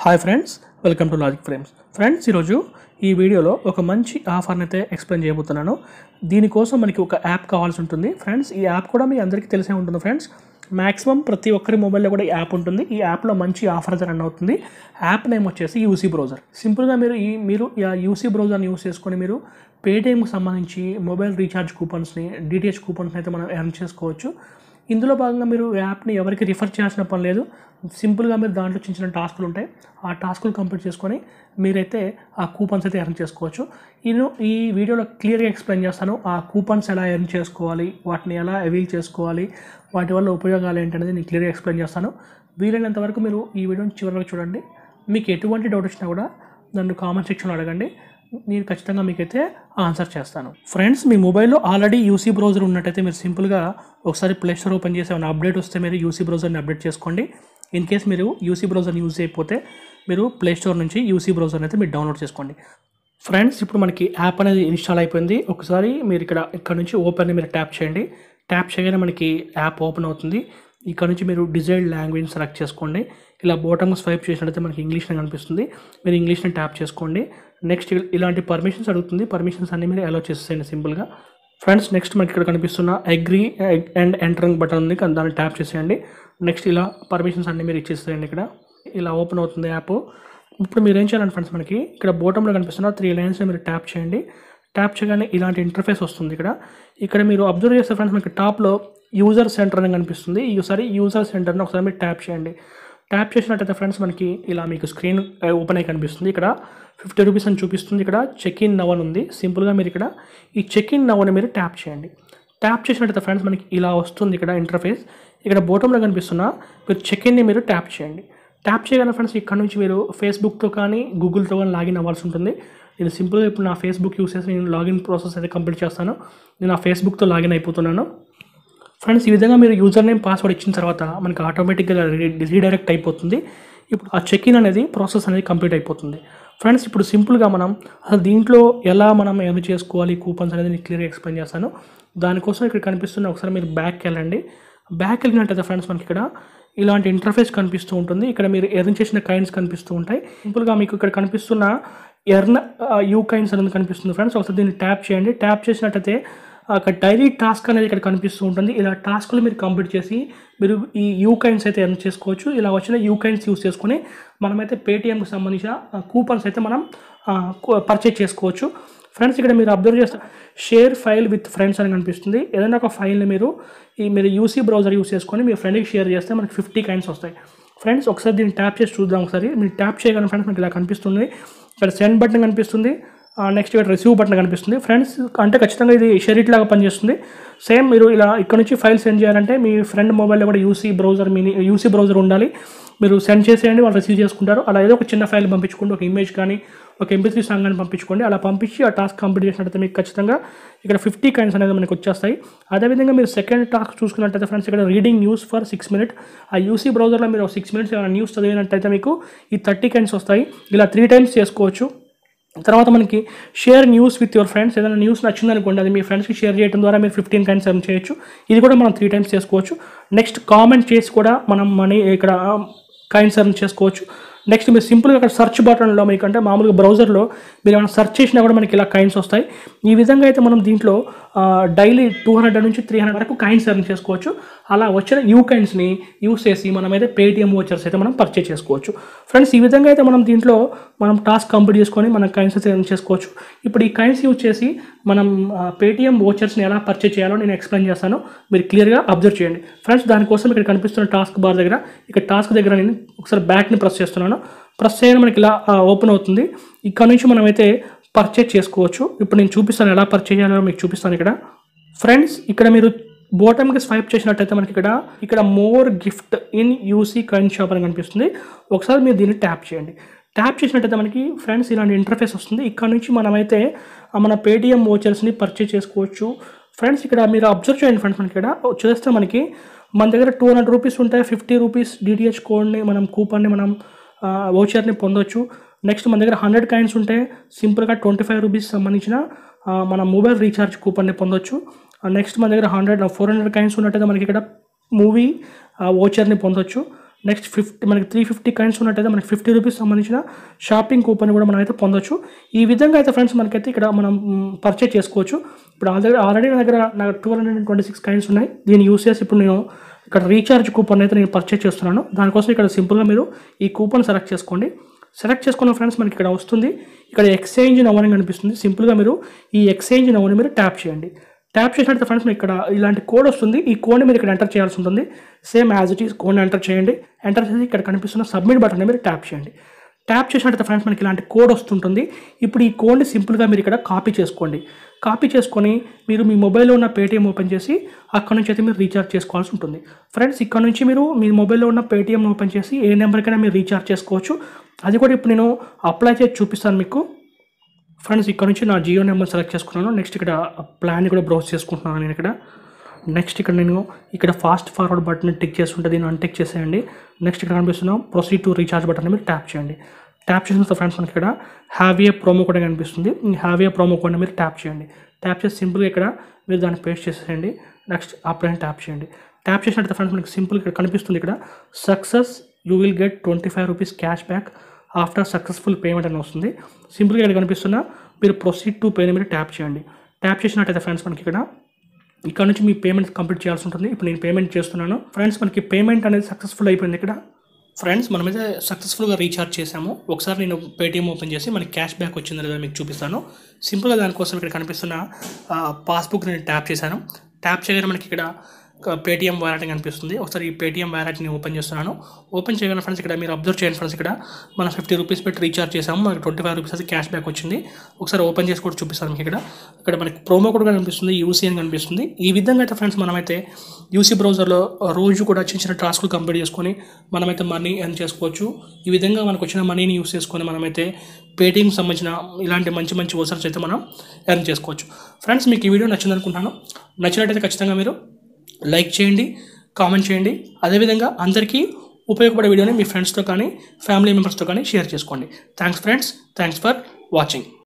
hi friends welcome to logic frames friends ఈరోజు ఈ వీడియోలో ఒక మంచి ఆఫర్ని అయితే ఎక్స్ప్లెయిన్ చేయబోతున్నాను దీనికోసం మనకి ఒక యాప్ కావాల్సి ఉంటుంది ఫ్రెండ్స్ ఈ యాప్ కూడా మీ అందరికీ తెలిసే ఉంటుంది ఫ్రెండ్స్ మాక్సిమం ప్రతి ఒక్కరి మొబైల్లో కూడా ఈ యాప్ ఉంటుంది ఈ యాప్లో మంచి ఆఫర్ అయితే రన్ అవుతుంది యాప్ నేమ్ వచ్చేసి యూసీ బ్రౌజర్ సింపుల్గా మీరు ఈ మీరు ఈ యూసీ బ్రౌజర్ని యూస్ చేసుకొని మీరు పేటిఎంకి సంబంధించి మొబైల్ రీఛార్జ్ కూపన్స్ని డిటిహెచ్ కూపన్స్ని అయితే మనం ఎర్న్ చేసుకోవచ్చు ఇందులో భాగంగా మీరు యాప్ని ఎవరికి రిఫర్ చేయాల్సిన పని లేదు సింపుల్గా మీరు దాంట్లో చిన్న చిన్న టాస్కులు ఉంటాయి ఆ టాస్కులు కంప్లీట్ చేసుకొని మీరైతే ఆ కూపన్స్ అయితే ఎర్న్ చేసుకోవచ్చు నేను ఈ వీడియోలో క్లియర్గా ఎక్స్ప్లెయిన్ చేస్తాను ఆ కూపన్స్ ఎలా ఎర్న్ చేసుకోవాలి వాటిని ఎలా అవీల్ చేసుకోవాలి వాటి వల్ల ఉపయోగాలు ఏంటనేది నేను క్లియర్గా ఎక్స్ప్లెయిన్ చేస్తాను వీలైనంత వరకు మీరు ఈ వీడియోని చివరి వరకు చూడండి మీకు ఎటువంటి డౌట్ వచ్చినా కూడా నన్ను కామెంట్ సెక్షన్లో అడగండి నేను ఖచ్చితంగా మీకైతే ఆన్సర్ చేస్తాను ఫ్రెండ్స్ మీ మొబైల్లో ఆల్రెడీ యూసీ బ్రౌజర్ ఉన్నట్టయితే మీరు సింపుల్గా ఒకసారి ప్లే స్టోర్ ఓపెన్ చేసి ఏమైనా అప్డేట్ వస్తే మీరు యూసీ బ్రౌజర్ని అప్డేట్ చేసుకోండి ఇన్ కేస్ మీరు యూసీ బ్రౌజర్ని యూజ్ చేయకపోతే మీరు ప్లే స్టోర్ నుంచి యూసీ బ్రౌజర్ని అయితే మీరు డౌన్లోడ్ చేసుకోండి ఫ్రెండ్స్ ఇప్పుడు మనకి యాప్ అనేది ఇన్స్టాల్ అయిపోయింది ఒకసారి మీరు ఇక్కడ ఇక్కడ నుంచి ఓపెన్ మీరు ట్యాప్ చేయండి ట్యాప్ చేయగానే మనకి యాప్ ఓపెన్ అవుతుంది ఇక్కడ నుంచి మీరు డిజైర్డ్ లాంగ్వేజ్ సెలెక్ట్ చేసుకోండి ఇలా బోటమ్ స్వైప్ చేసినట్లయితే మనకి ఇంగ్లీష్లో కనిపిస్తుంది మీరు ఇంగ్లీష్ని ట్యాప్ చేసుకోండి నెక్స్ట్ ఇలాంటి పర్మిషన్స్ అడుగుతుంది పర్మిషన్స్ అన్ని మీరు అలో చేసేయండి సింపుల్గా ఫ్రెండ్స్ నెక్స్ట్ మనకి ఇక్కడ కనిపిస్తున్న అగ్రీ అండ్ ఎంటరింగ్ బటన్ ఉంది కానీ దాన్ని ట్యాప్ చేసేయండి నెక్స్ట్ ఇలా పర్మిషన్స్ అన్ని మీరు ఇచ్చేసేయండి ఇక్కడ ఇలా ఓపెన్ అవుతుంది యాప్ ఇప్పుడు మీరు ఏం చేయాలంటే ఫ్రెండ్స్ మనకి ఇక్కడ బోటంలో కనిపిస్తున్న త్రీ లైన్స్ మీరు ట్యాప్ చేయండి ట్యాప్ చేయగానే ఇలాంటి ఇంటర్ఫేస్ వస్తుంది ఇక్కడ ఇక్కడ మీరు అబ్జర్వ్ చేస్తే ఫ్రెండ్స్ మనకి టాప్లో యూజర్ సెంటర్ అని కనిపిస్తుంది ఈసారి యూజర్ సెంటర్ని ఒకసారి మీరు ట్యాప్ చేయండి ట్యాప్ చేసినట్టయితే ఫ్రెండ్స్ మనకి ఇలా మీకు స్క్రీన్ ఓపెన్ అయి కనిపిస్తుంది ఇక్కడ ఫిఫ్టీ రూపీస్ అని చూపిస్తుంది ఇక్కడ చెక్ ఇన్ నవ్ అని ఉంది సింపుల్గా మీరు ఇక్కడ ఈ చెక్ ఇన్ నవ్ అని మీరు ట్యాప్ చేయండి ట్యాప్ చేసినట్టయితే ఫ్రెండ్స్ మనకి ఇలా వస్తుంది ఇక్కడ ఇంటర్ఫేస్ ఇక్కడ బోటంలో కనిపిస్తున్న మీరు చెక్ ఇన్ని మీరు ట్యాప్ చేయండి ట్యాప్ చేయగల ఫ్రెండ్స్ ఇక్కడ నుంచి మీరు ఫేస్బుక్తో కానీ గూగుల్తో కానీ లాగిన్ అవ్వాల్సి ఉంటుంది నేను సింపుల్గా ఇప్పుడు నా ఫేస్బుక్ యూస్ చేసి నేను లాగిన్ ప్రాసెస్ అయితే కంప్లీట్ చేస్తాను నేను ఆ ఫేస్బుక్తో లాగిన్ అయిపోతున్నాను ఫ్రెండ్స్ ఈ విధంగా మీరు యూజర్ నేమ్ పాస్వర్డ్ ఇచ్చిన తర్వాత మనకి ఆటోమేటిక్గా రీడైరెక్ట్ అయిపోతుంది ఇప్పుడు ఆ చెక్ ఇన్ అనేది ప్రాసెస్ అనేది కంప్లీట్ అయిపోతుంది ఫ్రెండ్స్ ఇప్పుడు సింపుల్గా మనం అసలు దీంట్లో ఎలా మనం ఏమి చేసుకోవాలి కూపన్స్ అనేది నేను క్లియర్గా ఎక్స్ప్లెయిన్ చేస్తాను దానికోసం ఇక్కడ కనిపిస్తున్న ఒకసారి మీరు బ్యాక్ వెళ్ళండి బ్యాక్ వెళ్ళినట్టయితే ఫ్రెండ్స్ మనకి ఇక్కడ ఇలాంటి ఇంటర్ఫేస్ కనిపిస్తూ ఉంటుంది ఇక్కడ మీరు ఎర్న్ చేసిన కైన్స్ కనిపిస్తూ ఉంటాయి సింపుల్గా మీకు ఇక్కడ కనిపిస్తున్న ఎర్న్ యూ కైన్స్ అనేది కనిపిస్తుంది ఫ్రెండ్స్ ఒకసారి దీన్ని ట్యాప్ చేయండి ట్యాప్ చేసినట్టయితే అక్కడ డైలీ టాస్క్ అనేది ఇక్కడ కనిపిస్తూ ఉంటుంది ఇలా టాస్క్లు మీరు కంప్లీట్ చేసి మీరు ఈ యూ కైన్స్ అయితే ఎర్న్ చేసుకోవచ్చు ఇలా వచ్చిన యూ కైన్స్ యూస్ చేసుకుని మనమైతే పేటిఎంకి సంబంధించిన కూపన్స్ అయితే మనం పర్చేజ్ చేసుకోవచ్చు ఫ్రెండ్స్ ఇక్కడ మీరు అబ్జర్వ్ చేస్తే షేర్ ఫైల్ విత్ ఫ్రెండ్స్ అని కనిపిస్తుంది ఏదైనా ఒక ఫైల్ని మీరు ఈ మీరు యూసీ బ్రౌజర్ యూస్ చేసుకొని మీ ఫ్రెండ్కి షేర్ చేస్తే మనకి ఫిఫ్టీ కైన్స్ వస్తాయి ఫ్రెండ్స్ ఒకసారి దీన్ని ట్యాప్ చేసి చూద్దాం ఒకసారి మీరు ట్యాప్ చేయగలను ఫ్రెండ్స్ మీకు ఇలా కనిపిస్తుంది ఇక్కడ సెండ్ బటన్ కనిపిస్తుంది నెక్స్ట్ ఇక్కడ రిసీవ్ బటన్ కనిపిస్తుంది ఫ్రెండ్స్ అంటే ఖచ్చితంగా ఇది షెరిట్ లాగా పనిచేస్తుంది సేమ్ మీరు ఇలా ఇక్కడ నుంచి ఫైల్ సెండ్ చేయాలంటే మీ ఫ్రెండ్ మొబైల్లో కూడా UC browser mini UC browser ఉండాలి మీరు సెండ్ చేసేయండి వాళ్ళు రిసీవ్ చేసుకుంటారు అలా ఏదో ఒక చిన్న ఫైల్ పంపించుకోండి ఒక ఇమేజ్ కానీ ఒక ఎంపీ త్రీ సాంగ్ కానీ పంపించుకోండి అలా పంపించి ఆ టాస్క్ కంప్లీట్ చేసినట్టయితే మీకు ఖచ్చితంగా ఇక్కడ ఫిఫ్టీ కైన్స్ అనేది మనకి వచ్చేస్తాయి అదేవిధంగా మీరు సెకండ్ టాస్క్ చూసుకున్నట్టయితే ఫ్రెండ్స్ ఇక్కడ reading news for six minute ఆ యూసీ బ్రౌజర్లో మీరు సిక్స్ మినిట్స్ ఏమైనా న్యూస్ చదివినట్టయితే మీకు ఈ థర్టీ కైన్స్ వస్తాయి ఇలా త్రీ టైమ్స్ చేసుకోవచ్చు తర్వాత మనకి share news with your friends ఏదైనా న్యూస్ నచ్చిందనుకోండి అది మీ ఫ్రెండ్స్కి షేర్ చేయడం ద్వారా మీరు ఫిఫ్టీన్ టైమ్స్ ఎర్న్ చేయొచ్చు ఇది కూడా మనం త్రీ టైమ్స్ చేసుకోవచ్చు నెక్స్ట్ కామెంట్ చేసి కూడా మనం మనీ ఇక్కడ కైన్స్ ఎర్న్ చేసుకోవచ్చు నెక్స్ట్ మీరు సింపుల్గా అక్కడ సెర్చ్ బటన్లో మీకు అంటే మామూలుగా బ్రౌజర్లో మీరు ఏమైనా సెర్చ్ చేసినా కూడా మనకి ఇలా కైన్స్ వస్తాయి ఈ విధంగా అయితే మనం దీంట్లో డైలీ టూ హండ్రెడ్ నుంచి త్రీ హండ్రెడ్ వరకు కైన్స్ ఎర్న్ చేసుకోవచ్చు అలా వచ్చిన యూ కైన్స్ని యూస్ చేసి మనం అయితే పేటిఎం ఓచర్స్ అయితే మనం పర్చేస్ చేసుకోవచ్చు ఫ్రెండ్స్ ఈ విధంగా అయితే మనం దీంట్లో మనం టాస్క్ కంప్లీట్ చేసుకొని మనం కైన్స్ అయితే ఎర్న్ చేసుకోవచ్చు ఇప్పుడు ఈ కైన్స్ యూజ్ చేసి మనం పేటిఎం ఓచర్స్ని ఎలా పర్చేస్ చేయాలో నేను ఎక్స్ప్లెయిన్ చేస్తాను మీరు క్లియర్గా అబ్జర్వ్ చేయండి ఫ్రెండ్స్ దానికోసం ఇక్కడ కనిపిస్తున్న టాస్క్ బార్ దగ్గర ఇక్కడ టాస్క్ దగ్గర నేను ఒకసారి బ్యాక్ని ప్రెస్ చేస్తున్నాను ప్రెస్ చేయడం మనకి ఇలా ఓపెన్ అవుతుంది ఇక్కడ నుంచి మనమైతే పర్చేజ్ చేసుకోవచ్చు ఇప్పుడు నేను చూపిస్తాను ఎలా పర్చేజ్ చేయాలో మీకు చూపిస్తాను ఇక్కడ ఫ్రెండ్స్ ఇక్కడ మీరు బోటమ్కి స్వైప్ చేసినట్టయితే మనకి ఇక్కడ ఇక్కడ more gift in UC coin shop అని కనిపిస్తుంది ఒకసారి మీరు దీన్ని ట్యాప్ చేయండి ట్యాప్ చేసినట్టయితే మనకి ఫ్రెండ్స్ ఇలాంటి ఇంటర్ఫేస్ వస్తుంది ఇక్కడ నుంచి మనమైతే మన పేటిఎం ఓచర్స్ని పర్చేజ్ చేసుకోవచ్చు ఫ్రెండ్స్ ఇక్కడ మీరు అబ్జర్వ్ చేయండి ఫ్రెండ్స్ మనకి ఇక్కడ చేస్తే మనకి మన దగ్గర టూ హండ్రెడ్ రూపీస్ ఉంటాయి ఫిఫ్టీ రూపీస్ డిటిహెచ్ కోడ్ని మనం కూపన్ని మనం ఓచర్ని పొందొచ్చు నెక్స్ట్ మన దగ్గర హండ్రెడ్ కాయిన్స్ ఉంటే సింపుల్గా ట్వంటీ ఫైవ్ రూపీస్ సంబంధించిన మన మొబైల్ రీఛార్జ్ కూపన్ని పొందొచ్చు నెక్స్ట్ మన దగ్గర హండ్రెడ్ ఫోర్ హండ్రెడ్ కాయిన్స్ ఉన్నట్టయితే మనకి ఇక్కడ మూవీ ఓచర్ని పొందొచ్చు నెక్స్ట్ ఫిఫ్టీ మనకి త్రీ ఫిఫ్టీ కైండ్స్ ఉన్నట్టయితే మనకి ఫిఫ్టీ రూపీస్ సంబంధించిన షాపింగ్ కూపన్ కూడా మనం అయితే పొందొచ్చు ఈ విధంగా అయితే ఫ్రెండ్స్ మనకైతే ఇక్కడ మనం పర్చేజ్ చేసుకోవచ్చు ఇప్పుడు ఆల్రెడీ ఆల్రెడీ నా దగ్గర నాకు two hundred and twenty six coins ఉన్నాయి దీన్ని యూస్ చేసి ఇప్పుడు నేను ఇక్కడ రీఛార్జ్ కూపన్ అయితే నేను పర్చేజ్ చేస్తున్నాను దానికోసం ఇక్కడ సింపుల్గా మీరు ఈ కూపన్ సెలెక్ట్ చేసుకోండి సెలెక్ట్ చేసుకున్న ఫ్రెండ్స్ మనకి ఇక్కడ వస్తుంది ఇక్కడ ఎక్స్చేంజ్ నవ్ అని కనిపిస్తుంది సింపుల్గా మీరు ఈ ఎక్స్చేంజ్ నవ్ని మీరు ట్యాప్ చేయండి ట్యాప్ చేసినట్టు ఫ్రెండ్స్ మీకు ఇక్కడ ఇలాంటి కోడ్ వస్తుంది ఈ కోడ్ని మీరు ఇక్కడ ఎంటర్ చేయాల్సి ఉంటుంది సేమ్ యాజ్ ఇట్ ఈస్ కోడ్ని ఎంటర్ చేయండి ఎంటర్ చేసి ఇక్కడ కనిపిస్తున్న సబ్మిట్ బటన్ మీరు ట్యాప్ చేయండి ట్యాప్ చేసినట్టు ఫ్రెండ్స్ మనకి ఇలాంటి కోడ్ వస్తుంటుంది ఇప్పుడు ఈ కోడ్ని సింపుల్గా మీరు ఇక్కడ కాపీ చేసుకోండి కాపీ చేసుకొని మీరు మీ మొబైల్లో ఉన్న పేటీఎం ఓపెన్ చేసి అక్కడ నుంచి అయితే మీరు రీఛార్జ్ చేసుకోవాల్సి ఉంటుంది ఫ్రెండ్స్ ఇక్కడ నుంచి మీరు మీ మొబైల్లో ఉన్న పేటీఎం ఓపెన్ చేసి ఏ నెంబర్కైనా మీరు రీఛార్జ్ చేసుకోవచ్చు అది కూడా ఇప్పుడు నేను అప్లై చేసి చూపిస్తాను మీకు ఫ్రెండ్స్ ఇక్కడ నుంచి నా జియో నెంబర్ సెలెక్ట్ చేసుకున్నాను నెక్స్ట్ ఇక్కడ ప్లాన్ కూడా బ్రౌజ్ చేసుకుంటున్నాను నేను ఇక్కడ నెక్స్ట్ ఇక్కడ నేను ఇక్కడ ఫాస్ట్ ఫార్వర్డ్ బటన్ టిక్ చేస్తుంటే దీన్ని అన్టిక్ చేసేయండి నెక్స్ట్ ఇక్కడ కనిపిస్తున్న ప్రొసీడ్ టు రీఛార్జ్ బటన్ మీరు ట్యాప్ చేయండి ట్యాప్ చేసిన తర్వాత ఫ్రెండ్స్ మనకి ఇక్కడ హ్యావ్ ఏ ప్రోమో కోడ్ అని కనిపిస్తుంది ఈ హ్యావ్ ఏ ప్రోమో కోడ్ని మీరు ట్యాప్ చేయండి ట్యాప్ చేసి సింపుల్గా ఇక్కడ మీరు దాన్ని పేస్ట్ చేసేయండి నెక్స్ట్ అప్లై ట్యాప్ చేయండి ట్యాప్ చేసినట్టు ఫ్రెండ్స్ మనకి సింపుల్ ఇక్కడ కనిపిస్తుంది ఇక్కడ success you will get twenty five rupees cash back after successful payment అని వస్తుంది సింపుల్గా ఇక్కడ కనిపిస్తున్న మీరు ప్రొసీడ్ టు పేని మీరు ట్యాప్ చేయండి ట్యాప్ చేసినట్టయితే ఫ్రెండ్స్ మనకి ఇక్కడ ఇక్కడ నుంచి మీ పేమెంట్ కంప్లీట్ చేయాల్సి ఉంటుంది ఇప్పుడు నేను పేమెంట్ చేస్తున్నాను ఫ్రెండ్స్ మనకి పేమెంట్ అనేది సక్సెస్ఫుల్ అయిపోయింది ఇక్కడ ఫ్రెండ్స్ మనమైతే సక్సెస్ఫుల్గా రీఛార్జ్ చేసాము ఒకసారి నేను పేటీఎం ఓపెన్ చేసి మనకి క్యాష్ బ్యాక్ వచ్చిందో లేదో మీకు చూపిస్తాను సింపుల్గా దానికోసం ఇక్కడ కనిపిస్తున్న పాస్బుక్ నేను ట్యాప్ చేశాను ట్యాప్ చేయగానే మనకి ఇక్కడ పేటీఎం వ్యాలెట్ కనిపిస్తుంది ఒకసారి ఈ పేటీఎం వ్యాలెట్ని ఓపెన్ చేస్తున్నాను ఓపెన్ చేయగానే ఫ్రెండ్స్ ఇక్కడ మీరు అబ్జర్వ్ చేయండి ఫ్రెండ్స్ ఇక్కడ మనం ఫిఫ్టీ రూపీస్ పెట్టి రీఛార్జ్ చేసాము మనకి ట్వంటీ ఫైవ్ రూపీస్ అయితే క్యాష్ బ్యాక్ వచ్చింది ఒకసారి ఓపెన్ చేసి కూడా చూపిస్తాను మీకు ఇక్కడ ఇక్కడ మనకి ప్రోమో కూడా కనిపిస్తుంది యూసీ అని కనిపిస్తుంది ఈ విధంగా అయితే ఫ్రెండ్స్ మనమైతే యూసీ బ్రౌజర్లో రోజు కూడా చిన్న చిన్న టాస్కులు కంప్లీట్ చేసుకొని మనమైతే మనీ ఎర్న్ చేసుకోవచ్చు ఈ విధంగా మనకు వచ్చిన మనీని యూస్ చేసుకొని మనమైతే పేటీఎం సంబంధించిన ఇలాంటి మంచి మంచి ఓసర్స్ అయితే మనం ఎర్న్ చేసుకోవచ్చు ఫ్రెండ్స్ మీకు ఈ వీడియో నచ్చింది అనుకుంటాను నచ్చినట్టయితే ఖచ్చితంగా మీరు లైక్ చేయండి కామెంట్ చేయండి అదేవిధంగా అందరికీ ఉపయోగపడే వీడియోని మీ ఫ్రెండ్స్తో కానీ ఫ్యామిలీ మెంబర్స్తో కానీ షేర్ చేసుకోండి thanks friends thanks for watching